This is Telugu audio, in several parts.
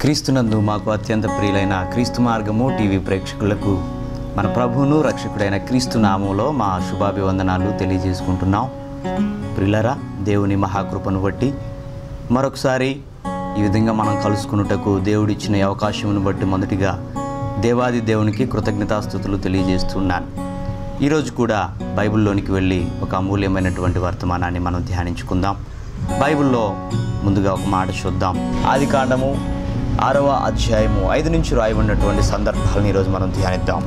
క్రీస్తునందు మాకు అత్యంత ప్రియులైన క్రీస్తు మార్గము టీవీ ప్రేక్షకులకు మన ప్రభువును రక్షకుడైన క్రీస్తు నామంలో మా శుభాభివందనాలు తెలియజేసుకుంటున్నాం ప్రియులరా దేవుని మహాకృపను బట్టి మరొకసారి ఈ విధంగా మనం కలుసుకున్నటకు దేవుడిచ్చిన ఈ అవకాశమును బట్టి మొదటిగా దేవాది దేవునికి కృతజ్ఞతాస్థుతులు తెలియజేస్తున్నాను ఈరోజు కూడా బైబిల్లోనికి వెళ్ళి ఒక అమూల్యమైనటువంటి వర్తమానాన్ని మనం ధ్యానించుకుందాం బైబిల్లో ముందుగా ఒక మాట చూద్దాం ఆది కాండము ఆరవ అధ్యాయము ఐదు నుంచి రాయబడినటువంటి సందర్భాలను ఈరోజు మనం ధ్యానిద్దాం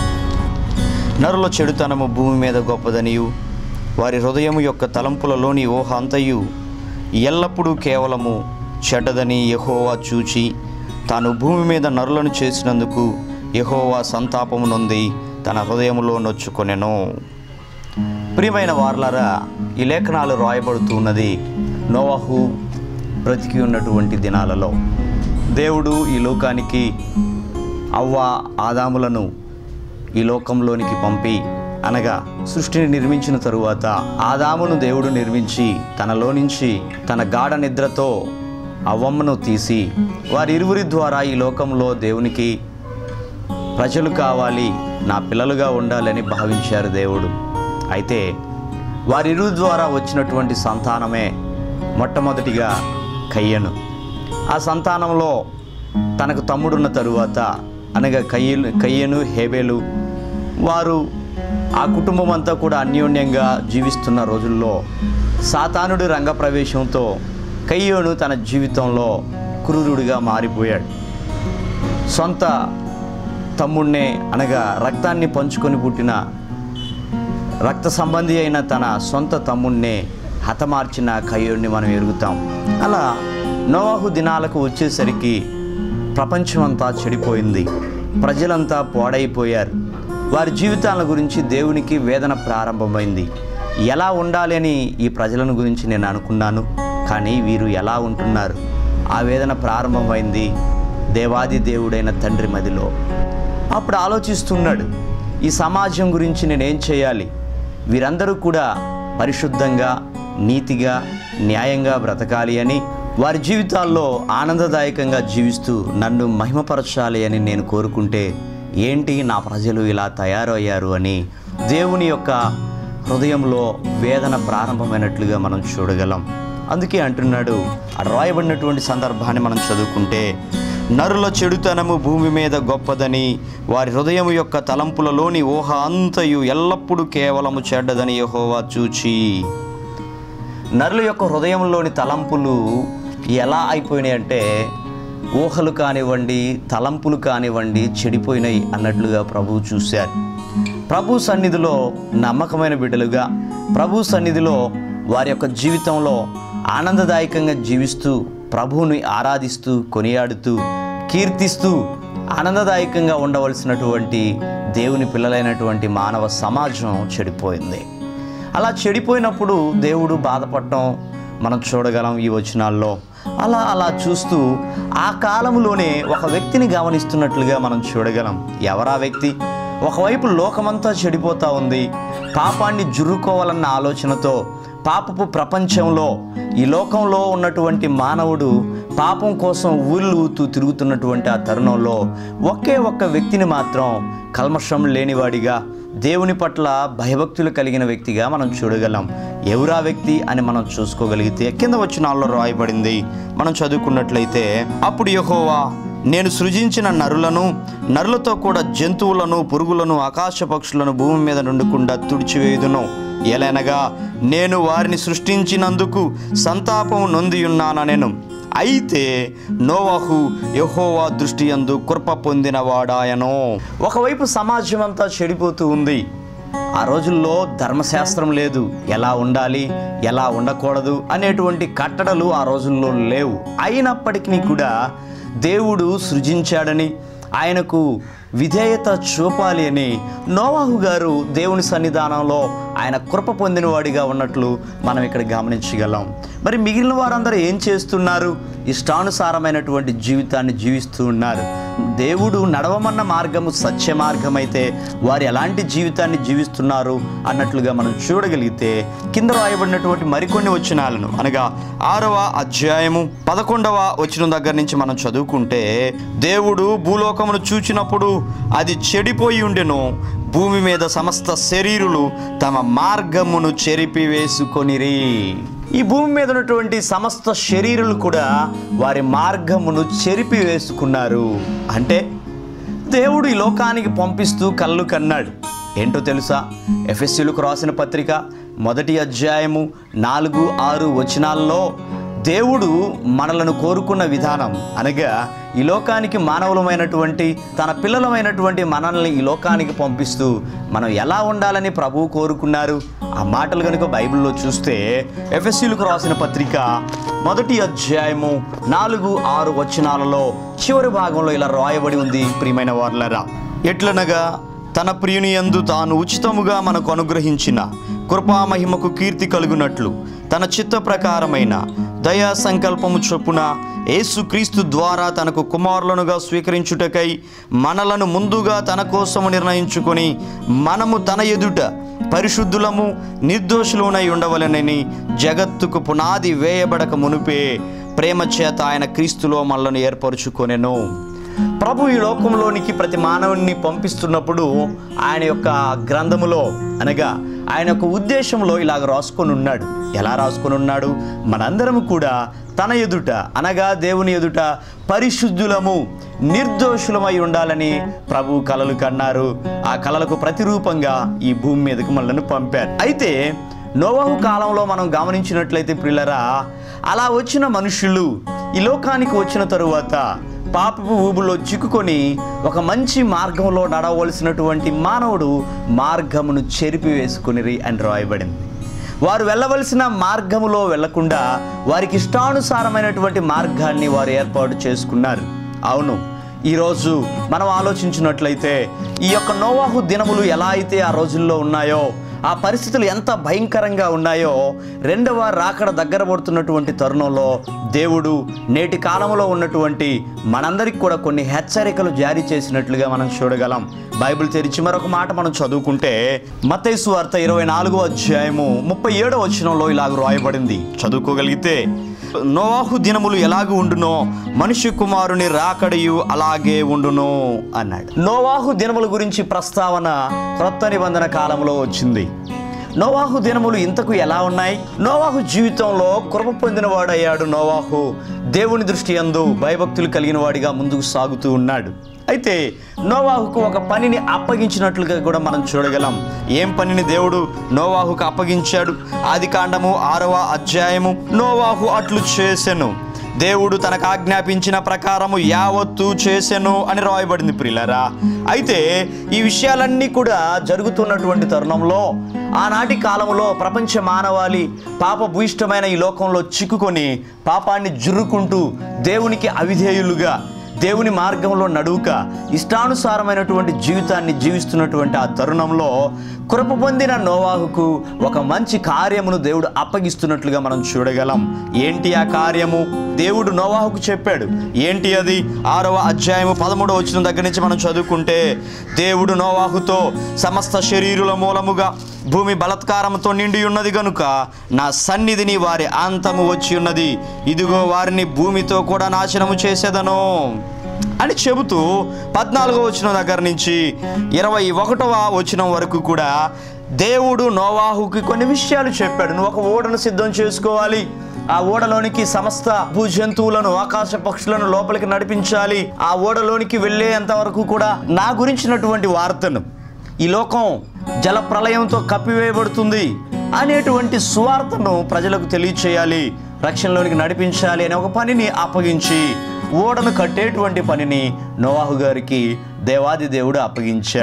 నరుల చెడుతనము భూమి మీద గొప్పదనియు వారి హృదయము యొక్క తలంపులలోని ఊహ అంతయు ఎల్లప్పుడూ కేవలము చెడ్డదని యెహోవా చూచి తాను భూమి మీద నరులను చేసినందుకు యెహోవా సంతాపము నొంది తన హృదయములో నొచ్చుకొనెను ప్రియమైన వార్లారా ఈ లేఖనాలు రాయబడుతున్నది నోవహు బ్రతికి ఉన్నటువంటి దినాలలో దేవుడు ఈ లోకానికి అవ్వ ఆదాములను ఈ లోకంలోనికి పంపి అనగా సృష్టిని నిర్మించిన తరువాత ఆదామును దేవుడు నిర్మించి తనలో నుంచి తన గాఢ నిద్రతో అవ్వమ్మను తీసి వారిరువురి ద్వారా ఈ లోకంలో దేవునికి ప్రజలు కావాలి నా పిల్లలుగా ఉండాలని భావించారు దేవుడు అయితే వారిరు ద్వారా వచ్చినటువంటి సంతానమే మొట్టమొదటిగా కయ్యను ఆ సంతానంలో తనకు తమ్ముడున్న తరువాత అనగా కయ్యలు కయ్యను హేబేలు వారు ఆ కుటుంబం అంతా కూడా అన్యోన్యంగా జీవిస్తున్న రోజుల్లో సాతానుడి రంగప్రవేశంతో కయ్యోను తన జీవితంలో క్రూరుడిగా మారిపోయాడు సొంత తమ్ముణ్ణే అనగా రక్తాన్ని పంచుకొని పుట్టిన రక్త సంబంధి అయిన తన సొంత తమ్ముణ్ణే హతమార్చిన కయ్యోడిని మనం ఎరుగుతాం అలా నోవాహు దినాలకు వచ్చేసరికి ప్రపంచమంతా చెడిపోయింది ప్రజలంతా పాడైపోయారు వారి జీవితాల గురించి దేవునికి వేదన ప్రారంభమైంది ఎలా ఉండాలి అని ఈ ప్రజలను గురించి నేను అనుకున్నాను కానీ వీరు ఎలా ఉంటున్నారు ఆ వేదన ప్రారంభమైంది దేవాది దేవుడైన తండ్రి మదిలో అప్పుడు ఆలోచిస్తున్నాడు ఈ సమాజం గురించి నేనేం చేయాలి వీరందరూ కూడా పరిశుద్ధంగా నీతిగా న్యాయంగా బ్రతకాలి అని వారి జీవితాల్లో ఆనందదాయకంగా జీవిస్తూ నన్ను మహిమపరచాలి అని నేను కోరుకుంటే ఏంటి నా ప్రజలు ఇలా తయారయ్యారు అని దేవుని యొక్క హృదయంలో వేదన ప్రారంభమైనట్లుగా మనం చూడగలం అందుకే అంటున్నాడు ఆ రాయబడినటువంటి సందర్భాన్ని మనం చదువుకుంటే నరుల చెడుతనము భూమి మీద గొప్పదని వారి హృదయం యొక్క తలంపులలోని ఊహ అంతయు ఎల్లప్పుడూ కేవలము చెడ్డదని యెహోవా చూచి నరుల యొక్క హృదయంలోని తలంపులు ఎలా అయిపోయినాయి అంటే ఊహలు కానివ్వండి తలంపులు కానివ్వండి చెడిపోయినాయి అన్నట్లుగా ప్రభువు చూశారు ప్రభు సన్నిధిలో నమ్మకమైన బిడ్డలుగా ప్రభు సన్నిధిలో వారి యొక్క జీవితంలో ఆనందదాయకంగా జీవిస్తూ ప్రభువుని ఆరాధిస్తూ కొనియాడుతూ కీర్తిస్తూ ఆనందదాయకంగా ఉండవలసినటువంటి దేవుని పిల్లలైనటువంటి మానవ సమాజం చెడిపోయింది అలా చెడిపోయినప్పుడు దేవుడు బాధపడటం మనం చూడగలం ఈ వచనాల్లో అలా అలా చూస్తూ ఆ కాలంలోనే ఒక వ్యక్తిని గమనిస్తున్నట్లుగా మనం చూడగలం ఎవరా వ్యక్తి ఒకవైపు లోకమంతా చెడిపోతూ ఉంది పాపాన్ని జుర్రుకోవాలన్న ఆలోచనతో పాపపు ప్రపంచంలో ఈ లోకంలో ఉన్నటువంటి మానవుడు పాపం కోసం ఊళ్ళు ఊతూ తిరుగుతున్నటువంటి ఆ తరుణంలో ఒకే ఒక్క వ్యక్తిని మాత్రం కల్మషం లేనివాడిగా దేవుని పట్ల భయభక్తులు కలిగిన వ్యక్తిగా మనం చూడగలం ఎవరా వ్యక్తి అని మనం చూసుకోగలిగితే కింద వచ్చినాల్లో రాయబడింది మనం చదువుకున్నట్లయితే అప్పుడు యెహోవా నేను సృజించిన నరులను నరులతో కూడా జంతువులను పురుగులను ఆకాశ పక్షులను భూమి మీద నుండకుండా తుడిచివేయుదును ఎలనగా నేను వారిని సృష్టించినందుకు సంతాపం నొందియున్నాన నేను అయితే నోవహు యహోవా దృష్టి అందు కృప పొందినవాడాయనో ఒకవైపు సమాజం అంతా చెడిపోతూ ఉంది ఆ రోజుల్లో ధర్మశాస్త్రం లేదు ఎలా ఉండాలి ఎలా ఉండకూడదు అనేటువంటి కట్టడలు ఆ రోజుల్లో లేవు అయినప్పటికీ కూడా దేవుడు సృజించాడని ఆయనకు విధేయత చూపాలి అని నోవాహు గారు దేవుని సన్నిధానంలో ఆయన కృప పొందినవాడిగా ఉన్నట్లు మనం ఇక్కడ గమనించగలం మరి మిగిలిన వారందరూ ఏం చేస్తున్నారు ఇష్టానుసారమైనటువంటి జీవితాన్ని జీవిస్తూ ఉన్నారు దేవుడు నడవమన్న మార్గము సత్య మార్గం అయితే వారు ఎలాంటి జీవితాన్ని జీవిస్తున్నారు అన్నట్లుగా మనం చూడగలిగితే కింద రాయబడినటువంటి మరికొన్ని వచనాలను అనగా ఆరవ అధ్యాయము పదకొండవ వచనం దగ్గర నుంచి మనం చదువుకుంటే దేవుడు భూలోకమును చూచినప్పుడు అది చెడిపోయి ఉండెను భూమి మీద సమస్త శరీరులు తమ మార్గమును చెరిపి వేసుకొనిరి ఈ భూమి మీద ఉన్నటువంటి సమస్త శరీరులు కూడా వారి మార్గమును చెరిపి వేసుకున్నారు అంటే దేవుడు ఈ లోకానికి పంపిస్తూ కళ్ళు కన్నాడు ఏంటో తెలుసా ఎఫ్ఎస్సీలకు రాసిన పత్రిక మొదటి అధ్యాయము నాలుగు ఆరు వచనాల్లో దేవుడు మనలను కోరుకున్న విధానం అనగా ఈ లోకానికి మానవులమైనటువంటి తన పిల్లలమైనటువంటి మనల్ని ఈ లోకానికి పంపిస్తూ మనం ఎలా ఉండాలని ప్రభువు కోరుకున్నారు ఆ మాటలు కనుక బైబిల్లో చూస్తే ఎఫ్ఎస్సీలకు రాసిన పత్రిక మొదటి అధ్యాయము నాలుగు ఆరు వచనాలలో చివరి భాగంలో ఇలా రాయబడి ఉంది ప్రియమైన వార్లరా ఎట్లనగా తన ప్రియుని యందు తాను ఉచితముగా మనకు అనుగ్రహించిన కృపామహిమకు కీర్తి కలుగునట్లు తన చిత్త ప్రకారమైన దయా సంకల్పము చొప్పున యేసుక్రీస్తు ద్వారా తనకు కుమారులనుగా స్వీకరించుటకై మనలను ముందుగా తన కోసము నిర్ణయించుకొని మనము తన ఎదుట పరిశుద్ధులము నిర్దోషులమునై ఉండవలనని జగత్తుకు పునాది వేయబడక మునుపే ప్రేమ చేత ఆయన క్రీస్తులో మనలను ఏర్పరచుకొనెను ప్రభు ఈ లోకంలోనికి ప్రతి మానవుడిని పంపిస్తున్నప్పుడు ఆయన యొక్క గ్రంథములో అనగా ఆయన యొక్క ఉద్దేశంలో ఇలాగ రాసుకొని ఉన్నాడు ఎలా రాసుకొని ఉన్నాడు మనందరం కూడా తన ఎదుట అనగా దేవుని ఎదుట పరిశుద్ధులము నిర్దోషులమై ఉండాలని ప్రభు కలలు కన్నారు ఆ కలలకు ప్రతిరూపంగా ఈ భూమి మీదకు మనల్ని పంపారు అయితే నోవాహు కాలంలో మనం గమనించినట్లయితే పిల్లరా అలా వచ్చిన మనుషులు ఈ లోకానికి వచ్చిన తరువాత పాపపు ఊబులో చిక్కుకొని ఒక మంచి మార్గంలో నడవలసినటువంటి మానవుడు మార్గమును చెరిపి వేసుకుని అని రాయబడింది వారు వెళ్ళవలసిన మార్గములో వెళ్లకుండా వారికి ఇష్టానుసారమైనటువంటి మార్గాన్ని వారు ఏర్పాటు చేసుకున్నారు అవును ఈరోజు మనం ఆలోచించినట్లయితే ఈ యొక్క నోవాహు దినములు ఎలా అయితే ఆ రోజుల్లో ఉన్నాయో ఆ పరిస్థితులు ఎంత భయంకరంగా ఉన్నాయో రెండవ రాకడ దగ్గర పడుతున్నటువంటి తరుణంలో దేవుడు నేటి కాలంలో ఉన్నటువంటి మనందరికి కూడా కొన్ని హెచ్చరికలు జారీ చేసినట్లుగా మనం చూడగలం బైబిల్ తెరిచి మరొక మాట మనం చదువుకుంటే మతైసు వార్త ఇరవై నాలుగో అధ్యాయము ముప్పై ఏడో వచనంలో ఇలాగ రాయబడింది చదువుకోగలిగితే నోవాహు దినములు ఎలాగ ఉండునో మనిషి కుమారుని రాకడయు అలాగే ఉండును అన్నాడు నోవాహు దినముల గురించి ప్రస్తావన క్రొత్త నిబంధన కాలంలో వచ్చింది నోవాహు దినములు ఇంతకు ఎలా ఉన్నాయి నోవాహు జీవితంలో కృప పొందిన వాడయ్యాడు నోవాహు దేవుని దృష్టి యందు భయభక్తులు కలిగిన వాడిగా ముందుకు సాగుతూ ఉన్నాడు అయితే నోవాహుకు ఒక పనిని అప్పగించినట్లుగా కూడా మనం చూడగలం ఏం పనిని దేవుడు నోవాహుకు అప్పగించాడు ఆది కాండము ఆరవ అధ్యాయము నోవాహు అట్లు చేసెను దేవుడు తనకు ఆజ్ఞాపించిన ప్రకారము యావత్తు చేసెను అని రాయబడింది ప్రియులరా అయితే ఈ విషయాలన్నీ కూడా జరుగుతున్నటువంటి తరుణంలో ఆనాటి కాలంలో ప్రపంచ మానవాళి పాప భూయిష్టమైన ఈ లోకంలో చిక్కుకొని పాపాన్ని జుర్రుకుంటూ దేవునికి అవిధేయులుగా దేవుని మార్గంలో నడువుక ఇష్టానుసారమైనటువంటి జీవితాన్ని జీవిస్తున్నటువంటి ఆ తరుణంలో కృప పొందిన నోవాహుకు ఒక మంచి కార్యమును దేవుడు అప్పగిస్తున్నట్లుగా మనం చూడగలం ఏంటి ఆ కార్యము దేవుడు నోవాహుకు చెప్పాడు ఏంటి అది ఆరవ అధ్యాయము పదమూడవ వచ్చిన దగ్గర నుంచి మనం చదువుకుంటే దేవుడు నోవాహుతో సమస్త శరీరుల మూలముగా భూమి బలత్కారంతో నిండి ఉన్నది గనుక నా సన్నిధిని వారి అంతము వచ్చి ఉన్నది ఇదిగో వారిని భూమితో కూడా నాశనము చేసేదను అని చెబుతూ పద్నాలుగో వచనం దగ్గర నుంచి ఇరవై ఒకటవ వచనం వరకు కూడా దేవుడు నోవాహుకి కొన్ని విషయాలు చెప్పాడు నువ్వు ఒక ఓడను సిద్ధం చేసుకోవాలి ఆ ఓడలోనికి సమస్త భూజంతువులను ఆకాశ పక్షులను లోపలికి నడిపించాలి ఆ ఓడలోనికి వెళ్ళేంత వరకు కూడా నా గురించినటువంటి వార్తను ఈ లోకం జల ప్రళయంతో కప్పివేయబడుతుంది అనేటువంటి సువార్తను ప్రజలకు తెలియచేయాలి రక్షణలోనికి నడిపించాలి అనే ఒక పనిని అప్పగించి ఓడను కట్టేటువంటి పనిని నోవాహు గారికి దేవాది దేవుడు అప్పగించాడు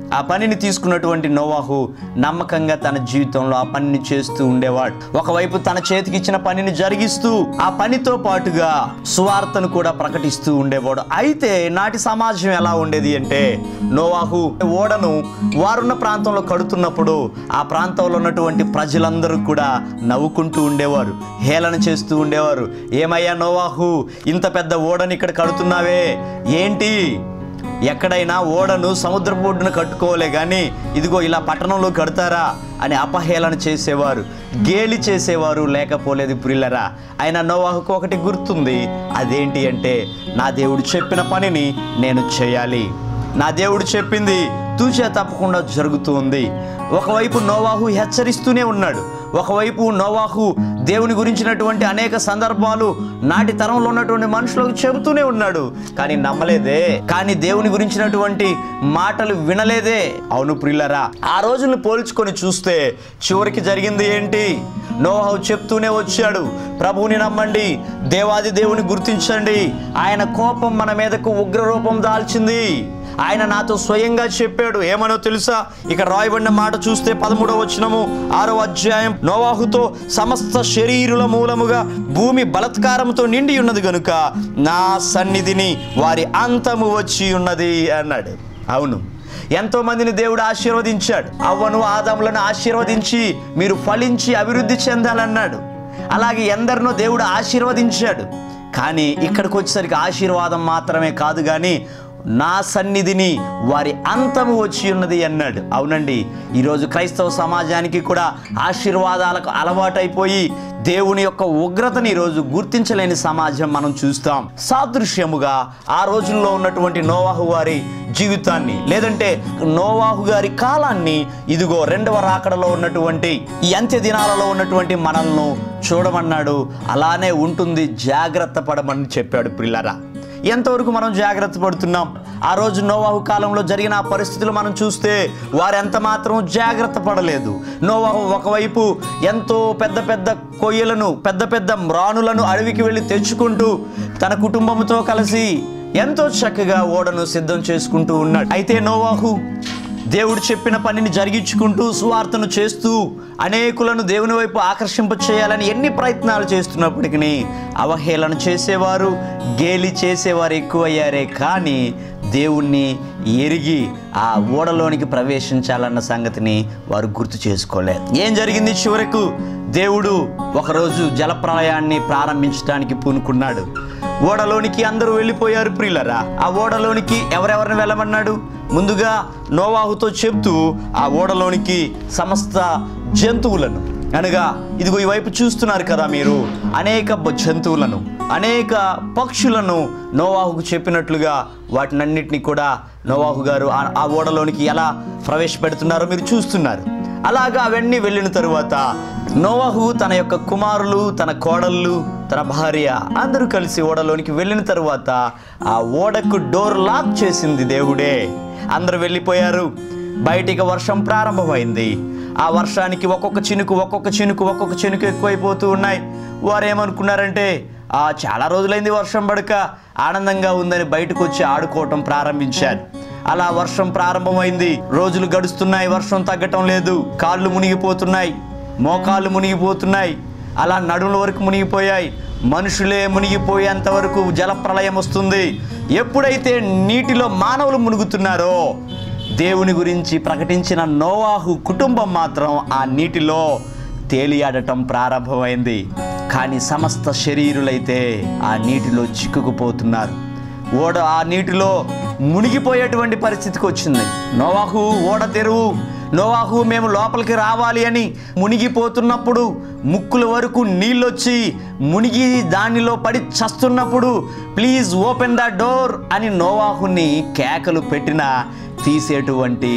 ఆ పనిని తీసుకున్నటువంటి నోవాహు నమ్మకంగా తన జీవితంలో ఆ పనిని చేస్తూ ఉండేవాడు ఒకవైపు తన చేతికి ఇచ్చిన పనిని జరిగిస్తూ ఆ పనితో పాటుగా సువార్తను కూడా ప్రకటిస్తూ ఉండేవాడు అయితే నాటి సమాజం ఎలా ఉండేది అంటే నోవాహు ఓడను వారున్న ప్రాంతంలో కడుతున్నప్పుడు ఆ ప్రాంతంలో ఉన్నటువంటి ప్రజలందరూ కూడా నవ్వుకుంటూ ఉండేవారు హేళన చేస్తూ ఉండేవారు ఏమయ్యా నోవాహు ఇంత పెద్ద ఓడని ఇక్కడ కడుతున్నావే ఏంటి ఎక్కడైనా ఓడను సముద్రపు ఒడ్డున కట్టుకోలే కానీ ఇదిగో ఇలా పట్టణంలో కడతారా అని అపహేళన చేసేవారు గేలి చేసేవారు లేకపోలేదు ప్రిల్లరా ఆయన నోవాహుకు ఒకటి గుర్తుంది అదేంటి అంటే నా దేవుడు చెప్పిన పనిని నేను చేయాలి నా దేవుడు చెప్పింది తూచే తప్పకుండా జరుగుతుంది ఒకవైపు నోవాహు హెచ్చరిస్తూనే ఉన్నాడు ఒకవైపు నోవాహు దేవుని గురించినటువంటి అనేక సందర్భాలు నాటి తరంలో ఉన్నటువంటి మనుషులకు చెబుతూనే ఉన్నాడు కానీ నమ్మలేదే కానీ దేవుని గురించినటువంటి మాటలు వినలేదే అవును ప్రిల్లరా ఆ రోజులను పోల్చుకొని చూస్తే చివరికి జరిగింది ఏంటి నోవాహు చెప్తూనే వచ్చాడు ప్రభువుని నమ్మండి దేవాది దేవుని గుర్తించండి ఆయన కోపం మన మీదకు ఉగ్రరూపం దాల్చింది ఆయన నాతో స్వయంగా చెప్పాడు ఏమనో తెలుసా ఇక రాయబడిన మాట చూస్తే పదమూడవ వచనము ఆరో అధ్యాయం నోవాహుతో సమస్త శరీరుల మూలముగా భూమి బలత్కారంతో నిండి ఉన్నది గనుక నా సన్నిధిని వారి అంతము వచ్చి ఉన్నది అన్నాడు అవును ఎంతో మందిని దేవుడు ఆశీర్వదించాడు అవ్వను ఆదములను ఆశీర్వదించి మీరు ఫలించి అభివృద్ధి చెందాలన్నాడు అలాగే ఎందరినో దేవుడు ఆశీర్వదించాడు కానీ ఇక్కడికి వచ్చేసరికి ఆశీర్వాదం మాత్రమే కాదు కానీ నా సన్నిధిని వారి అంతము వచ్చి ఉన్నది అన్నాడు అవునండి ఈరోజు క్రైస్తవ సమాజానికి కూడా ఆశీర్వాదాలకు అలవాటైపోయి దేవుని యొక్క ఉగ్రతని ఈరోజు గుర్తించలేని సమాజం మనం చూస్తాం సాదృశ్యముగా ఆ రోజుల్లో ఉన్నటువంటి నోవాహు వారి జీవితాన్ని లేదంటే నోవాహు గారి కాలాన్ని ఇదిగో రెండవ రాకడలో ఉన్నటువంటి ఈ అంత్య దినాలలో ఉన్నటువంటి మనల్ని చూడమన్నాడు అలానే ఉంటుంది జాగ్రత్త పడమని చెప్పాడు పిల్లరా ఎంతవరకు మనం జాగ్రత్త పడుతున్నాం ఆ రోజు నోవాహు కాలంలో జరిగిన ఆ పరిస్థితులు మనం చూస్తే వారు ఎంత మాత్రం జాగ్రత్త పడలేదు నోవాహు ఒకవైపు ఎంతో పెద్ద పెద్ద కొయ్యలను పెద్ద పెద్ద మ్రాణులను అడవికి వెళ్ళి తెచ్చుకుంటూ తన కుటుంబంతో కలిసి ఎంతో చక్కగా ఓడను సిద్ధం చేసుకుంటూ ఉన్నాడు అయితే నోవాహు దేవుడు చెప్పిన పనిని జరిగించుకుంటూ సువార్తను చేస్తూ అనేకులను దేవుని వైపు ఆకర్షింప చేయాలని ఎన్ని ప్రయత్నాలు చేస్తున్నప్పటికీ అవహేళన చేసేవారు గేలి చేసేవారు ఎక్కువయ్యారే కానీ దేవుణ్ణి ఎరిగి ఆ ఓడలోనికి ప్రవేశించాలన్న సంగతిని వారు గుర్తు చేసుకోలేదు ఏం జరిగింది చివరకు దేవుడు ఒకరోజు జలప్రలయాన్ని ప్రారంభించడానికి పూనుకున్నాడు ఓడలోనికి అందరూ వెళ్ళిపోయారు ప్రియులరా ఆ ఓడలోనికి ఎవరెవరిని వెళ్ళమన్నాడు ముందుగా నోవాహుతో చెప్తూ ఆ ఓడలోనికి సమస్త జంతువులను అనగా ఇదిగో ఈ వైపు చూస్తున్నారు కదా మీరు అనేక బ- జంతువులను అనేక పక్షులను నోవాహుకు చెప్పినట్లుగా వాటినన్నిటిని కూడా నోవాహు గారు ఆ- ఆ ఓడలోనికి ఎలా ప్రవేశపెడుతున్నారో మీరు చూస్తున్నారు అలాగా అవన్నీ వెళ్ళిన తరువాత నోవాహు తన యొక్క కుమారులు తన కోడళ్ళు తన భార్య అందరూ కలిసి ఓడలోనికి వెళ్ళిన తరువాత ఆ ఓడకు డోర్ లాక్ చేసింది దేవుడే అందరూ వెళ్ళిపోయారు బయటికి వర్షం ప్రారంభమైంది ఆ వర్షానికి ఒక్కొక్క చినుకు ఒక్కొక్క చినుకు ఒక్కొక్క చినుకు ఎక్కువైపోతూ ఉన్నాయి వారు ఏమనుకున్నారంటే ఆ చాలా రోజులైంది వర్షం పడక ఆనందంగా ఉందని బయటకు వచ్చి ఆడుకోవటం ప్రారంభించారు అలా వర్షం ప్రారంభమైంది రోజులు గడుస్తున్నాయి వర్షం తగ్గటం లేదు కాళ్ళు మునిగిపోతున్నాయి మోకాళ్ళు మునిగిపోతున్నాయి అలా నడుముల వరకు మునిగిపోయాయి మనుషులే మునిగిపోయేంత వరకు జలప్రలయం వస్తుంది ఎప్పుడైతే నీటిలో మానవులు మునుగుతున్నారో దేవుని గురించి ప్రకటించిన నోవాహు కుటుంబం మాత్రం ఆ నీటిలో తేలియాడటం ప్రారంభమైంది కానీ సమస్త శరీరులైతే ఆ నీటిలో చిక్కుకుపోతున్నారు ఓడ ఆ నీటిలో మునిగిపోయేటువంటి పరిస్థితికి వచ్చింది నోవాహు ఓడ తెరువు నోవాహు మేము లోపలికి రావాలి అని మునిగిపోతున్నప్పుడు ముక్కుల వరకు నీళ్ళొచ్చి మునిగి దానిలో పడి చస్తున్నప్పుడు ప్లీజ్ ఓపెన్ ద డోర్ అని నోవాహుని కేకలు పెట్టినా తీసేటువంటి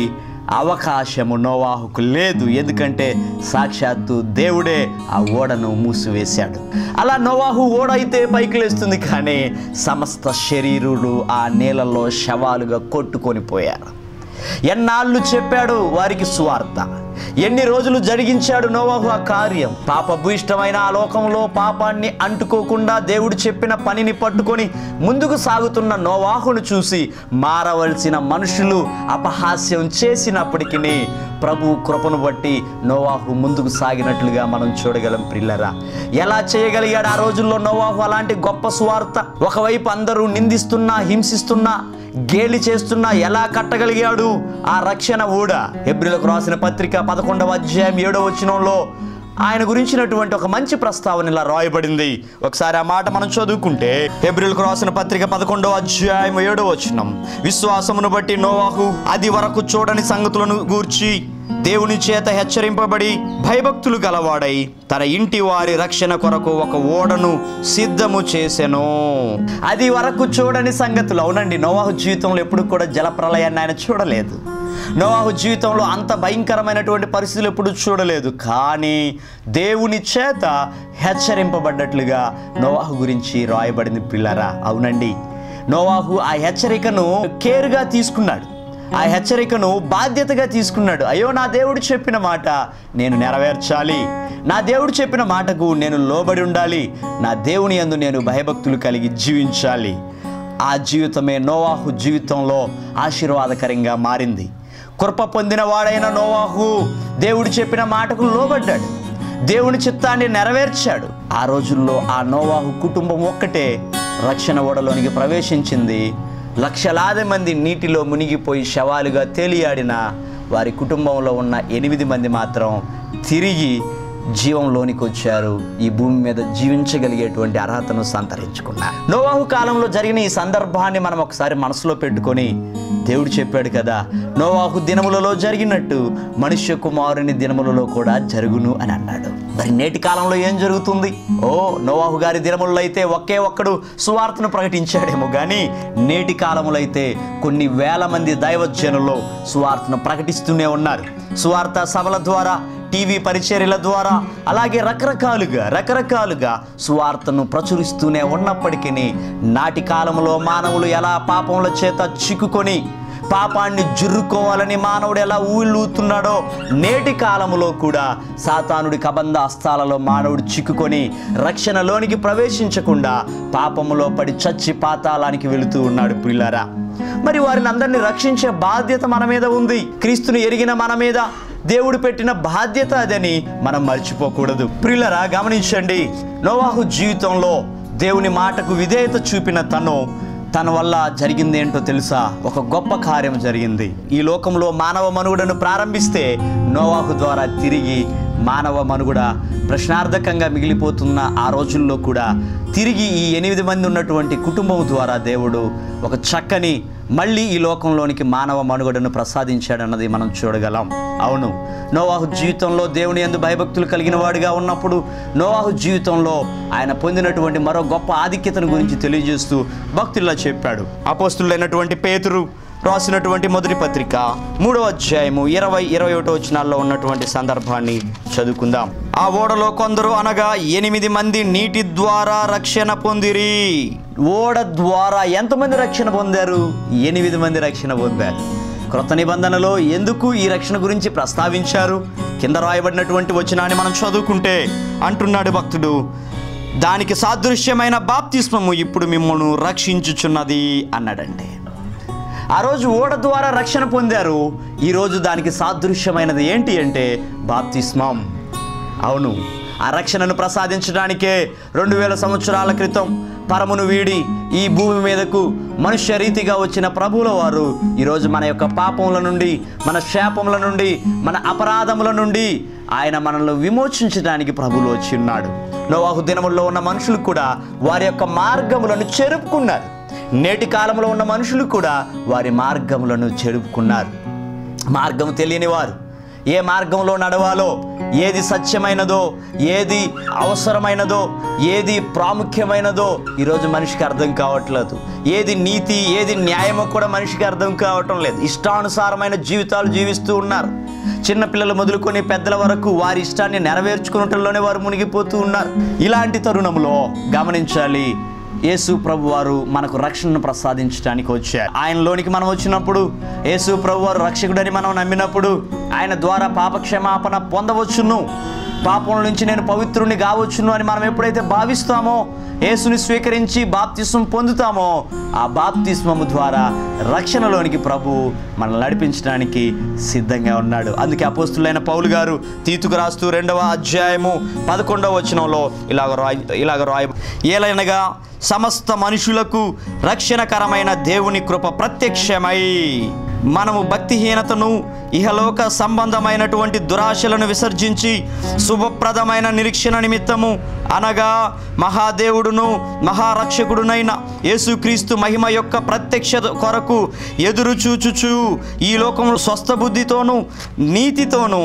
అవకాశము నోవాహుకు లేదు ఎందుకంటే సాక్షాత్తు దేవుడే ఆ ఓడను మూసివేశాడు అలా నోవాహు ఓడ అయితే పైకి లేస్తుంది కానీ సమస్త శరీరులు ఆ నీళ్ళలో శవాలుగా కొట్టుకొని పోయారు ఎన్నాళ్ళు చెప్పాడు వారికి సువార్త ఎన్ని రోజులు జరిగించాడు నోవాహు ఆ కార్యం పాపభూయిష్టమైన ఆ లోకంలో పాపాన్ని అంటుకోకుండా దేవుడు చెప్పిన పనిని పట్టుకొని ముందుకు సాగుతున్న నోవాహును చూసి మారవలసిన మనుషులు అపహాస్యం చేసినప్పటికీ ప్రభు కృపను బట్టి నోవాహు ముందుకు సాగినట్లుగా మనం చూడగలం పిల్లరా ఎలా చేయగలిగాడు ఆ రోజుల్లో నోవాహు అలాంటి గొప్ప స్వార్థ ఒకవైపు అందరూ నిందిస్తున్నా హింసిస్తున్నా గేలి చేస్తున్నా ఎలా కట్టగలిగాడు ఆ రక్షణ ఊడ ఎబ్రిలకు రాసిన పత్రిక పదకొండవ అధ్యాయం ఏడవ వచనంలో ఆయన గురించినటువంటి ఒక మంచి ప్రస్తావన ఇలా రాయబడింది ఒకసారి ఆ మాట మనం చదువుకుంటే ఎబ్రిల్కు రాసిన పత్రిక పదకొండవ అధ్యాయం ఏడవ వచనం విశ్వాసమును బట్టి నోవాహు అది వరకు చూడని సంగతులను గూర్చి దేవుని చేత హెచ్చరింపబడి భయభక్తులు గలవాడై తన ఇంటి వారి రక్షణ కొరకు ఒక ఓడను సిద్ధము చేసెను అది వరకు చూడని సంగతులు అవునండి నోవాహు జీవితంలో ఎప్పుడు కూడా జలప్రలయాన్ని ఆయన చూడలేదు నోవాహు జీవితంలో అంత భయంకరమైనటువంటి పరిస్థితులు ఎప్పుడు చూడలేదు కానీ దేవుని చేత హెచ్చరింపబడ్డట్లుగా నోవాహు గురించి రాయబడింది పిల్లరా అవునండి నోవాహు ఆ హెచ్చరికను కేర్గా తీసుకున్నాడు ఆ హెచ్చరికను బాధ్యతగా తీసుకున్నాడు అయ్యో నా దేవుడు చెప్పిన మాట నేను నెరవేర్చాలి నా దేవుడు చెప్పిన మాటకు నేను లోబడి ఉండాలి నా దేవుని యందు నేను భయభక్తులు కలిగి జీవించాలి ఆ జీవితమే నోవాహు జీవితంలో ఆశీర్వాదకరంగా మారింది కృప పొందిన వాడైన నోవాహు దేవుడు చెప్పిన మాటకు లోబడ్డాడు దేవుని చిత్తాన్ని నెరవేర్చాడు ఆ రోజుల్లో ఆ నోవాహు కుటుంబం ఒక్కటే రక్షణ ఓడలోనికి ప్రవేశించింది లక్షలాది మంది నీటిలో మునిగిపోయి శవాలుగా తేలియాడిన వారి కుటుంబంలో ఉన్న ఎనిమిది మంది మాత్రం తిరిగి జీవంలోనికి వచ్చారు ఈ భూమి మీద జీవించగలిగేటువంటి అర్హతను సంతరించుకున్నారు నోవాహు కాలంలో జరిగిన ఈ సందర్భాన్ని మనం ఒకసారి మనసులో పెట్టుకొని దేవుడు చెప్పాడు కదా నోవాహు దినములలో జరిగినట్టు మనుష్య కుమారుని దినములలో కూడా జరుగును అని అన్నాడు మరి నేటి కాలంలో ఏం జరుగుతుంది ఓ నోవాహు గారి దినములలో అయితే ఒకే ఒక్కడు సువార్తను ప్రకటించాడేమో కానీ నేటి కాలంలో అయితే కొన్ని వేల మంది దైవజనులు సువార్తను ప్రకటిస్తూనే ఉన్నారు సువార్త సభల ద్వారా టీవీ పరిచర్యల ద్వారా అలాగే రకరకాలుగా రకరకాలుగా సువార్తను ప్రచురిస్తూనే ఉన్నప్పటికీ నాటి కాలంలో మానవులు ఎలా పాపముల చేత చిక్కుకొని పాపాన్ని జుర్రుకోవాలని మానవుడు ఎలా ఊళ్ళూతున్నాడో నేటి కాలంలో కూడా సాతానుడి కబంధ అస్తాలలో మానవుడు చిక్కుకొని రక్షణలోనికి ప్రవేశించకుండా పాపములో పడి చచ్చి పాతాళానికి వెళుతూ ఉన్నాడు పిల్లారా మరి వారిని అందరినీ రక్షించే బాధ్యత మన మీద ఉంది క్రీస్తుని ఎరిగిన మన మీద దేవుడు పెట్టిన బాధ్యత అదని మనం మర్చిపోకూడదు ప్రియులరా గమనించండి నోవాహు జీవితంలో దేవుని మాటకు విధేయత చూపిన తను తన వల్ల జరిగింది ఏంటో తెలుసా ఒక గొప్ప కార్యం జరిగింది ఈ లోకంలో మానవ మనుగడను ప్రారంభిస్తే నోవాహు ద్వారా తిరిగి మానవ మనుగడ ప్రశ్నార్థకంగా మిగిలిపోతున్న ఆ రోజుల్లో కూడా తిరిగి ఈ ఎనిమిది మంది ఉన్నటువంటి కుటుంబం ద్వారా దేవుడు ఒక చక్కని మళ్ళీ ఈ లోకంలోనికి మానవ మనుగడను ప్రసాదించాడన్నది మనం చూడగలం అవును నోవాహు జీవితంలో దేవుని ఎందు భయభక్తులు కలిగిన వాడిగా ఉన్నప్పుడు నోవాహు జీవితంలో ఆయన పొందినటువంటి మరో గొప్ప ఆధిక్యతను గురించి తెలియజేస్తూ భక్తుల్లా చెప్పాడు అపోస్తులైనటువంటి పేతురు రాసినటువంటి మొదటి పత్రిక మూడవ అధ్యాయము ఇరవై ఇరవై ఒకటో వచనాల్లో ఉన్నటువంటి సందర్భాన్ని చదువుకుందాం ఆ ఓడలో కొందరు అనగా ఎనిమిది మంది నీటి ద్వారా రక్షణ పొందిరి ఓడ ద్వారా ఎంతమంది రక్షణ పొందారు ఎనిమిది మంది రక్షణ పొందారు క్రొత్త నిబంధనలో ఎందుకు ఈ రక్షణ గురించి ప్రస్తావించారు కింద రాయబడినటువంటి వచనాన్ని మనం చదువుకుంటే అంటున్నాడు భక్తుడు దానికి సాదృశ్యమైన బాప్తిస్మము ఇప్పుడు మిమ్మల్ని రక్షించుచున్నది అన్నాడండి ఆ రోజు ఓడ ద్వారా రక్షణ పొందారు ఈరోజు దానికి సాదృశ్యమైనది ఏంటి అంటే బాప్తిస్మం అవును ఆ రక్షణను ప్రసాదించడానికే రెండు వేల సంవత్సరాల క్రితం పరమును వీడి ఈ భూమి మీదకు మనుష్య రీతిగా వచ్చిన ప్రభువుల వారు ఈరోజు మన యొక్క పాపముల నుండి మన శాపముల నుండి మన అపరాధముల నుండి ఆయన మనల్ని విమోచించడానికి ప్రభువులు వచ్చి ఉన్నాడు నోవాహు దినముల్లో ఉన్న మనుషులు కూడా వారి యొక్క మార్గములను చెరుపుకున్నారు నేటి కాలంలో ఉన్న మనుషులు కూడా వారి మార్గములను చెరుపుకున్నారు మార్గం తెలియని వారు ఏ మార్గంలో నడవాలో ఏది సత్యమైనదో ఏది అవసరమైనదో ఏది ప్రాముఖ్యమైనదో ఈరోజు మనిషికి అర్థం కావట్లేదు ఏది నీతి ఏది న్యాయమో కూడా మనిషికి అర్థం కావటం లేదు ఇష్టానుసారమైన జీవితాలు జీవిస్తూ ఉన్నారు చిన్నపిల్లలు మొదలుకొని పెద్దల వరకు వారి ఇష్టాన్ని నెరవేర్చుకున్నట్లోనే వారు మునిగిపోతూ ఉన్నారు ఇలాంటి తరుణంలో గమనించాలి యేసు ప్రభు వారు మనకు రక్షణను ప్రసాదించడానికి వచ్చారు ఆయనలోనికి మనం వచ్చినప్పుడు యేసు ప్రభు వారు రక్షకుడని మనం నమ్మినప్పుడు ఆయన ద్వారా పాపక్షమాపణ పొందవచ్చును పాపం నుంచి నేను పవిత్రుని కావచ్చును అని మనం ఎప్పుడైతే భావిస్తామో యేసుని స్వీకరించి బాప్తిస్మం పొందుతామో ఆ బాప్తిస్మము ద్వారా రక్షణలోనికి ప్రభు మనల్ని నడిపించడానికి సిద్ధంగా ఉన్నాడు అందుకే అపోస్తులైన పౌలు గారు తీతుకు రాస్తూ రెండవ అధ్యాయము పదకొండవ వచనంలో ఇలాగ రాయ ఇలాగ రాయ ఏలైనగా సమస్త మనుషులకు రక్షణకరమైన దేవుని కృప ప్రత్యక్షమై మనము భక్తిహీనతను ఇహలోక సంబంధమైనటువంటి దురాశలను విసర్జించి శుభప్రదమైన నిరీక్షణ నిమిత్తము అనగా మహాదేవుడును మహారక్షకుడునైన యేసుక్రీస్తు మహిమ యొక్క ప్రత్యక్ష కొరకు ఎదురు చూచుచు ఈ లోకము స్వస్థ బుద్ధితోనూ నీతితోనూ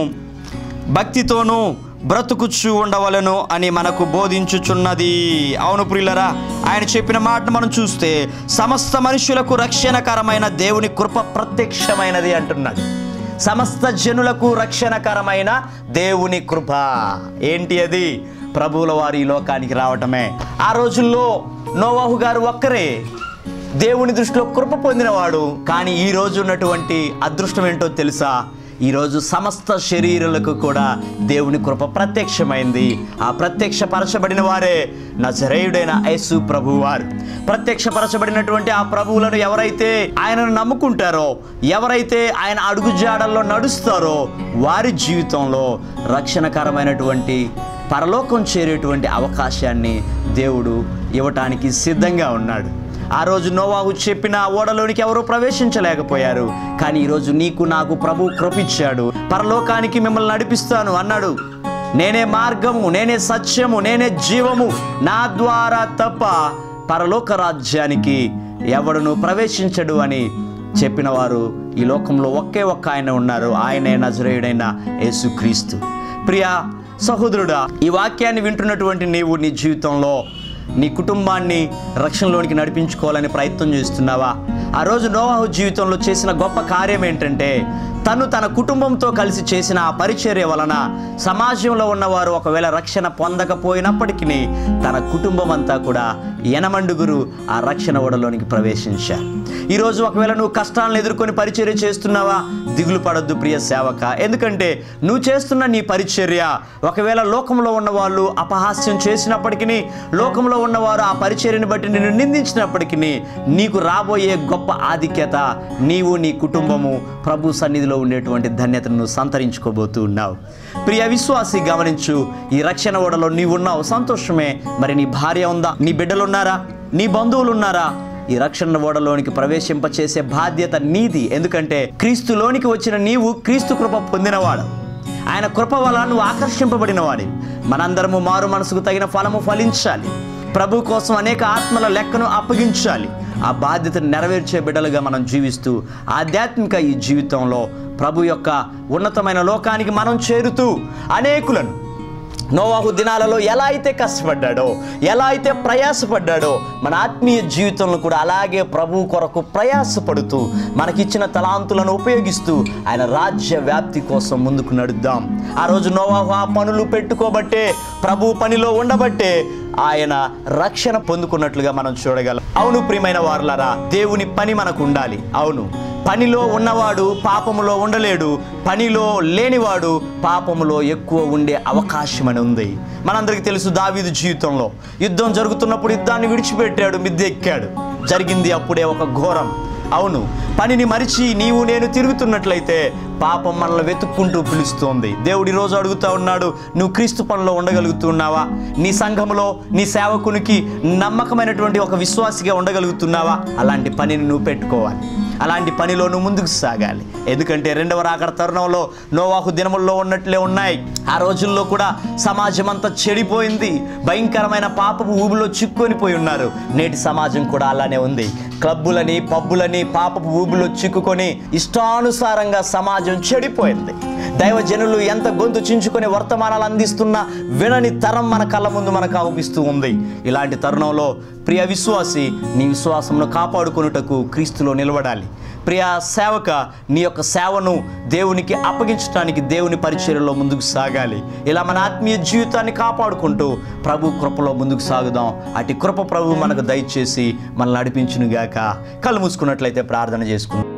భక్తితోనూ బ్రతుకుచు ఉండవలను అని మనకు బోధించుచున్నది అవును ప్రియులరా ఆయన చెప్పిన మాట మనం చూస్తే సమస్త మనుషులకు రక్షణకరమైన దేవుని కృప ప్రత్యక్షమైనది అంటున్నాడు సమస్త జనులకు రక్షణకరమైన దేవుని కృప ఏంటి అది ప్రభువుల వారి ఈ లోకానికి రావటమే ఆ రోజుల్లో నోవాహు గారు ఒక్కరే దేవుని దృష్టిలో కృప పొందినవాడు కానీ ఈ రోజు ఉన్నటువంటి అదృష్టం ఏంటో తెలుసా ఈరోజు సమస్త శరీరులకు కూడా దేవుని కృప ప్రత్యక్షమైంది ఆ ప్రత్యక్షపరచబడిన వారే నజరేయుడైన యేసు ప్రభువారు ప్రత్యక్షపరచబడినటువంటి ఆ ప్రభువులను ఎవరైతే ఆయనను నమ్ముకుంటారో ఎవరైతే ఆయన అడుగుజాడల్లో నడుస్తారో వారి జీవితంలో రక్షణకరమైనటువంటి పరలోకం చేరేటువంటి అవకాశాన్ని దేవుడు ఇవ్వటానికి సిద్ధంగా ఉన్నాడు ఆ రోజు నోవాహు చెప్పిన ఆ ఓడలోనికి ఎవరూ ప్రవేశించలేకపోయారు కానీ ఈరోజు నీకు నాకు ప్రభు కృపిచ్చాడు పరలోకానికి మిమ్మల్ని నడిపిస్తాను అన్నాడు నేనే మార్గము నేనే సత్యము నేనే జీవము నా ద్వారా తప్ప పరలోక రాజ్యానికి ఎవడును ప్రవేశించడు అని చెప్పిన వారు ఈ లోకంలో ఒకే ఒక్క ఆయన ఉన్నారు ఆయనే నజరేయుడైన యేసుక్రీస్తు ప్రియా సహోదరుడా ఈ వాక్యాన్ని వింటున్నటువంటి నీవు నీ జీవితంలో నీ కుటుంబాన్ని రక్షణలోనికి నడిపించుకోవాలని ప్రయత్నం చేస్తున్నావా ఆ రోజు నోవాహు జీవితంలో చేసిన గొప్ప కార్యం ఏంటంటే తను తన కుటుంబంతో కలిసి చేసిన ఆ పరిచర్య వలన సమాజంలో ఉన్నవారు ఒకవేళ రక్షణ పొందకపోయినప్పటికీ తన కుటుంబం అంతా కూడా ఎనమండుగురు ఆ రక్షణ ఓడలోనికి ప్రవేశించారు ఈరోజు ఒకవేళ నువ్వు కష్టాలను ఎదుర్కొని పరిచర్య చేస్తున్నావా దిగులు పడొద్దు ప్రియ సేవక ఎందుకంటే నువ్వు చేస్తున్న నీ పరిచర్య ఒకవేళ లోకంలో ఉన్న వాళ్ళు అపహాస్యం చేసినప్పటికీ లోకంలో ఉన్నవారు ఆ పరిచర్యను బట్టి నిన్ను నిందించినప్పటికీ నీకు రాబోయే గొప్ప ఆధిక్యత నీవు నీ కుటుంబము ప్రభు సన్నిధిలో ఉండేటువంటి ధన్యతను నువ్వు సంతరించుకోబోతూ ఉన్నావు ప్రియ విశ్వాసి గమనించు ఈ రక్షణ ఓడలో నీవు ఉన్నావు సంతోషమే మరి నీ భార్య ఉందా నీ బిడ్డలు ఉన్నారా నీ బంధువులు ఉన్నారా ఈ రక్షణ ఓడలోనికి ప్రవేశింపచేసే బాధ్యత నీది ఎందుకంటే క్రీస్తులోనికి వచ్చిన నీవు క్రీస్తు కృప పొందినవాడు ఆయన కృప వల్ల నువ్వు ఆకర్షింపబడినవాడి మనందరము మారు మనసుకు తగిన ఫలము ఫలించాలి ప్రభు కోసం అనేక ఆత్మల లెక్కను అప్పగించాలి ఆ బాధ్యతను నెరవేర్చే బిడ్డలుగా మనం జీవిస్తూ ఆధ్యాత్మిక ఈ జీవితంలో ప్రభు యొక్క ఉన్నతమైన లోకానికి మనం చేరుతూ అనేకులను నోవాహు దినాలలో ఎలా అయితే కష్టపడ్డాడో ఎలా అయితే ప్రయాసపడ్డాడో మన ఆత్మీయ జీవితంలో కూడా అలాగే ప్రభు కొరకు ప్రయాసపడుతూ మనకిచ్చిన తలాంతులను ఉపయోగిస్తూ ఆయన రాజ్య వ్యాప్తి కోసం ముందుకు నడుద్దాం ఆ రోజు నోవాహు ఆ పనులు పెట్టుకోబట్టే ప్రభు పనిలో ఉండబట్టే ఆయన రక్షణ పొందుకున్నట్లుగా మనం చూడగలం అవును ప్రియమైన వారులారా దేవుని పని మనకు ఉండాలి అవును పనిలో ఉన్నవాడు పాపములో ఉండలేడు పనిలో లేనివాడు పాపములో ఎక్కువ ఉండే అవకాశం అని ఉంది మనందరికీ తెలుసు దావీదు జీవితంలో యుద్ధం జరుగుతున్నప్పుడు యుద్ధాన్ని విడిచిపెట్టాడు మిద్దె ఎక్కాడు జరిగింది అప్పుడే ఒక ఘోరం అవును పనిని మరిచి నీవు నేను తిరుగుతున్నట్లయితే పాపం మనల్ని వెతుక్కుంటూ పిలుస్తోంది దేవుడి రోజు అడుగుతా ఉన్నాడు నువ్వు క్రీస్తు పనిలో ఉండగలుగుతున్నావా నీ సంఘంలో నీ సేవకునికి నమ్మకమైనటువంటి ఒక విశ్వాసిగా ఉండగలుగుతున్నావా అలాంటి పనిని నువ్వు పెట్టుకోవాలి అలాంటి పనిలో నువ్వు ముందుకు సాగాలి ఎందుకంటే రెండవ రాకడ తరుణంలో నోవాహు దినముల్లో ఉన్నట్లే ఉన్నాయి ఆ రోజుల్లో కూడా సమాజం అంతా చెడిపోయింది భయంకరమైన పాపపు ఊబిలో చిక్కుకొని పోయి ఉన్నారు నేటి సమాజం కూడా అలానే ఉంది క్లబ్బులని పబ్బులని పాపపు ఊబిలో చిక్కుకొని ఇష్టానుసారంగా సమాజం చెడిపోయింది దైవజనులు ఎంత గొంతు చించుకొని వర్తమానాలు అందిస్తున్నా వినని తరం మన కళ్ళ ముందు మనకు అవుపిస్తూ ఉంది ఇలాంటి తరుణంలో ప్రియ విశ్వాసి నీ విశ్వాసమును కాపాడుకొనుటకు క్రీస్తులో నిలబడాలి ప్రియ సేవక నీ యొక్క సేవను దేవునికి అప్పగించడానికి దేవుని పరిచర్యలో ముందుకు సాగాలి ఇలా మన ఆత్మీయ జీవితాన్ని కాపాడుకుంటూ ప్రభు కృపలో ముందుకు సాగుదాం అటు కృప ప్రభు మనకు దయచేసి మనల్ని నడిపించునుగాక కళ్ళు మూసుకున్నట్లయితే ప్రార్థన చేసుకుందాం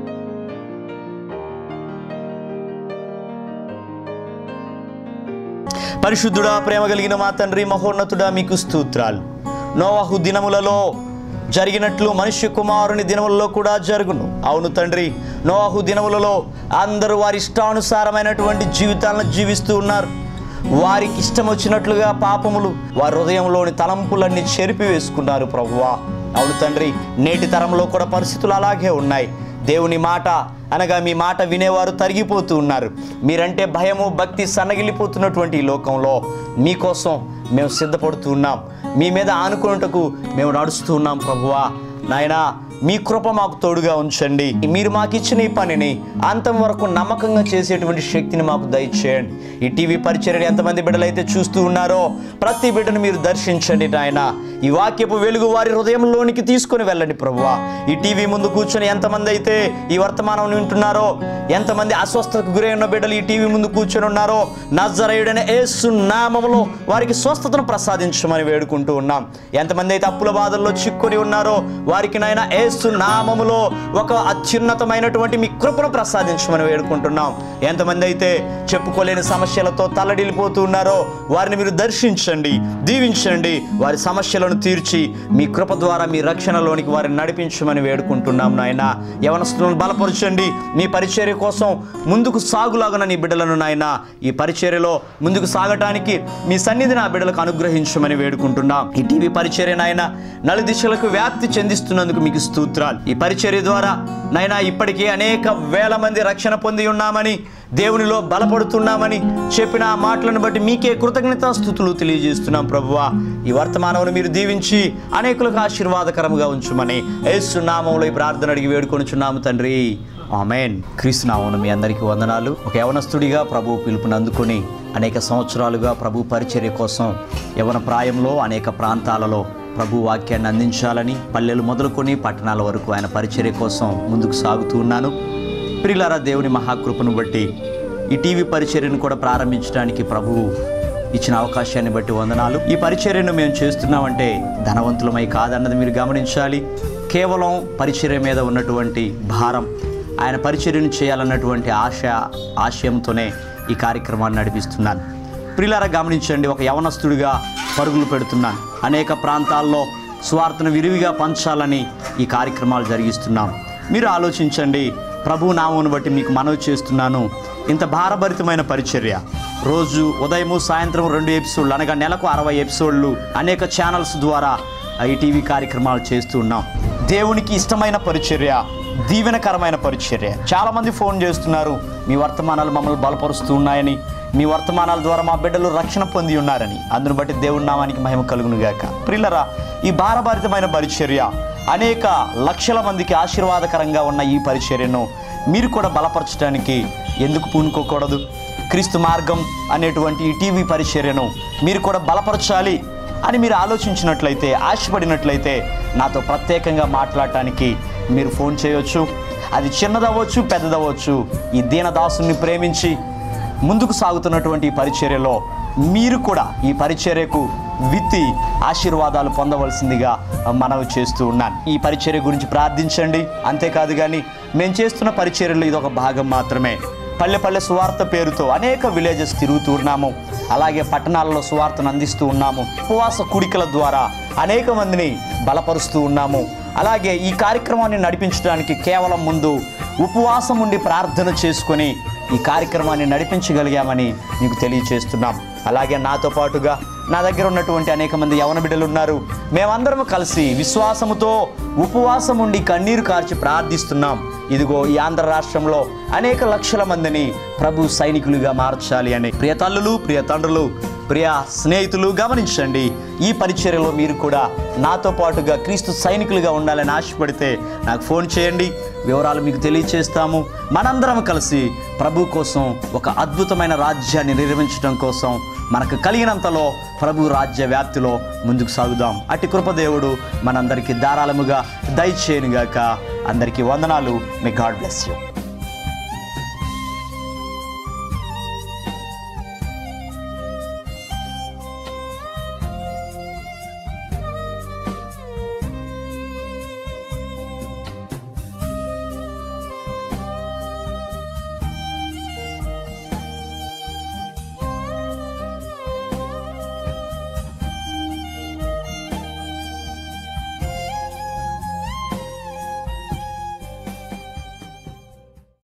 పరిశుద్ధుడా ప్రేమ కలిగిన మా తండ్రి మహోన్నతుడా మీకు స్తోత్రాలు నోవాహు దినములలో జరిగినట్లు మనుష్య కుమారుని దినములలో కూడా జరుగును అవును తండ్రి నోవాహు దినములలో అందరూ వారి ఇష్టానుసారమైనటువంటి జీవితాలను జీవిస్తూ ఉన్నారు వారికి ఇష్టం వచ్చినట్లుగా పాపములు వారి హృదయంలోని తలంపులన్నీ చెరిపి వేసుకున్నారు ప్రభువా అవును తండ్రి నేటి తరంలో కూడా పరిస్థితులు అలాగే ఉన్నాయి దేవుని మాట అనగా మీ మాట వినేవారు తరిగిపోతూ ఉన్నారు మీరంటే భయము భక్తి సన్నగిల్లిపోతున్నటువంటి ఈ లోకంలో మీకోసం మేము సిద్ధపడుతూ ఉన్నాం మీ మీద ఆనుకున్నటకు మేము నడుస్తూ ఉన్నాం ప్రభువా నాయనా మీ కృప మాకు తోడుగా ఉంచండి మీరు మాకు ఇచ్చిన ఈ పనిని అంతం వరకు నమ్మకంగా చేసేటువంటి శక్తిని మాకు దయచేయండి ఈ టీవీ పరిచర్యలు ఎంతమంది బిడ్డలైతే చూస్తూ ఉన్నారో ప్రతి బిడ్డను మీరు దర్శించండి నాయన ఈ వాక్యపు వెలుగు వారి హృదయంలోనికి తీసుకొని వెళ్ళండి ప్రభువా ఈ టీవీ ముందు కూర్చొని ఎంతమంది అయితే ఈ వర్తమానం వింటున్నారో ఎంతమంది అస్వస్థతకు గురై ఉన్న బిడ్డలు ఈ టీవీ ముందు కూర్చొని ఉన్నారో నజరేయుడైన యేసు నామములో వారికి స్వస్థతను ప్రసాదించమని వేడుకుంటూ ఉన్నాం ఎంతమంది అయితే అప్పుల బాధల్లో చిక్కుని ఉన్నారో వారికి నాయన యేసు నామములో ఒక అత్యున్నతమైనటువంటి మీ కృపను ప్రసాదించమని వేడుకుంటున్నాం ఎంతమంది అయితే చెప్పుకోలేని సమస్యలతో తల్లడిల్లిపోతూ ఉన్నారో వారిని మీరు దర్శించండి దీవించండి వారి సమస్యలను తీర్చి మీ కృప ద్వారా మీ రక్షణలోనికి వారిని నడిపించమని వేడుకుంటున్నాం నాయన యవనస్తులను బలపరచండి మీ పరిచర్య కోసం ముందుకు సాగులాగున నీ బిడ్డలను నాయన ఈ పరిచర్యలో ముందుకు సాగటానికి మీ సన్నిధి నా బిడ్డలకు అనుగ్రహించమని వేడుకుంటున్నాం ఈ టీవీ పరిచర్య నాయన నలు దిశలకు వ్యాప్తి చెందిస్తున్నందుకు మీకు స్తోత్రాలు ఈ పరిచర్య ద్వారా నాయన ఇప్పటికే అనేక వేల మంది రక్షణ పొంది ఉన్నామని దేవునిలో బలపడుతున్నామని చెప్పిన ఆ మాటలను బట్టి మీకే కృతజ్ఞతాస్థుతులు తెలియజేస్తున్నాం ప్రభువా ఈ వర్తమానమును మీరు దీవించి అనేకులకు ఆశీర్వాదకరంగా ఉంచుమని ఏసునామంలో ఈ ప్రార్థన అడిగి వేడుకొనుచున్నాము తండ్రి ఆమెన్ క్రీస్తునామను మీ అందరికీ వందనాలు ఒక యవనస్తుడిగా ప్రభు పిలుపుని అందుకొని అనేక సంవత్సరాలుగా ప్రభు పరిచర్య కోసం యవన ప్రాయంలో అనేక ప్రాంతాలలో ప్రభు వాక్యాన్ని అందించాలని పల్లెలు మొదలుకొని పట్టణాల వరకు ఆయన పరిచర్య కోసం ముందుకు సాగుతూ ఉన్నాను ప్రిలారా దేవుని మహాకృపను బట్టి ఈ టీవీ పరిచర్యను కూడా ప్రారంభించడానికి ప్రభువు ఇచ్చిన అవకాశాన్ని బట్టి వందనాలు ఈ పరిచర్యను మేము చేస్తున్నామంటే ధనవంతులమై కాదన్నది మీరు గమనించాలి కేవలం పరిచర్య మీద ఉన్నటువంటి భారం ఆయన పరిచర్యను చేయాలన్నటువంటి ఆశ ఆశయంతోనే ఈ కార్యక్రమాన్ని నడిపిస్తున్నాను ప్రిలారా గమనించండి ఒక యవనస్తుడిగా పరుగులు పెడుతున్నాను అనేక ప్రాంతాల్లో స్వార్థను విరివిగా పంచాలని ఈ కార్యక్రమాలు జరిగిస్తున్నాం మీరు ఆలోచించండి ప్రభు నామమును బట్టి మీకు మనవి చేస్తున్నాను ఇంత భారభరితమైన పరిచర్య రోజు ఉదయము సాయంత్రం రెండు ఎపిసోడ్లు అనగా నెలకు అరవై ఎపిసోడ్లు అనేక ఛానల్స్ ద్వారా ఈ టీవీ కార్యక్రమాలు చేస్తూ ఉన్నాం దేవునికి ఇష్టమైన పరిచర్య దీవెనకరమైన పరిచర్య చాలామంది ఫోన్ చేస్తున్నారు మీ వర్తమానాలు మమ్మల్ని బలపరుస్తూ ఉన్నాయని మీ వర్తమానాల ద్వారా మా బిడ్డలు రక్షణ పొంది ఉన్నారని అందును బట్టి దేవుడి నామానికి మహిమ కలుగును గాక ప్రిల్లరా ఈ భారభరితమైన పరిచర్య అనేక లక్షల మందికి ఆశీర్వాదకరంగా ఉన్న ఈ పరిచర్యను మీరు కూడా బలపరచడానికి ఎందుకు పూనుకోకూడదు క్రీస్తు మార్గం అనేటువంటి ఈ టీవీ పరిచర్యను మీరు కూడా బలపరచాలి అని మీరు ఆలోచించినట్లయితే ఆశపడినట్లయితే నాతో ప్రత్యేకంగా మాట్లాడటానికి మీరు ఫోన్ చేయొచ్చు అది చిన్నదవ్వచ్చు పెద్దదవ్వచ్చు ఈ దీనదాసుని ప్రేమించి ముందుకు సాగుతున్నటువంటి ఈ పరిచర్యలో మీరు కూడా ఈ పరిచర్యకు విత్తి ఆశీర్వాదాలు పొందవలసిందిగా మనవి చేస్తూ ఉన్నాను ఈ పరిచర్య గురించి ప్రార్థించండి అంతేకాదు కానీ మేము చేస్తున్న పరిచర్యలో ఇది ఒక భాగం మాత్రమే పల్లె పల్లె సువార్త పేరుతో అనేక విలేజెస్ తిరుగుతూ ఉన్నాము అలాగే పట్టణాలలో సువార్తను అందిస్తూ ఉన్నాము ఉపవాస కుడికల ద్వారా అనేక మందిని బలపరుస్తూ ఉన్నాము అలాగే ఈ కార్యక్రమాన్ని నడిపించడానికి కేవలం ముందు ఉపవాసం ఉండి ప్రార్థన చేసుకొని ఈ కార్యక్రమాన్ని నడిపించగలిగామని మీకు తెలియచేస్తున్నాం అలాగే నాతో పాటుగా నా దగ్గర ఉన్నటువంటి అనేక మంది యవన బిడ్డలు ఉన్నారు మేమందరం కలిసి విశ్వాసముతో ఉపవాసం ఉండి కన్నీరు కార్చి ప్రార్థిస్తున్నాం ఇదిగో ఈ ఆంధ్ర రాష్ట్రంలో అనేక లక్షల మందిని ప్రభు సైనికులుగా మార్చాలి అని ప్రియ తల్లులు ప్రియ తండ్రులు ప్రియ స్నేహితులు గమనించండి ఈ పరిచర్యలో మీరు కూడా నాతో పాటుగా క్రీస్తు సైనికులుగా ఉండాలని ఆశపడితే నాకు ఫోన్ చేయండి వివరాలు మీకు తెలియచేస్తాము మనందరం కలిసి ప్రభు కోసం ఒక అద్భుతమైన రాజ్యాన్ని నిర్మించడం కోసం మనకు కలిగినంతలో ప్రభు రాజ్య వ్యాప్తిలో ముందుకు సాగుదాం అట్టి కృపదేవుడు మనందరికీ ధారాళముగా దయచేయనుగాక అందరికీ వందనాలు మే గాడ్ బ్లెస్ యూ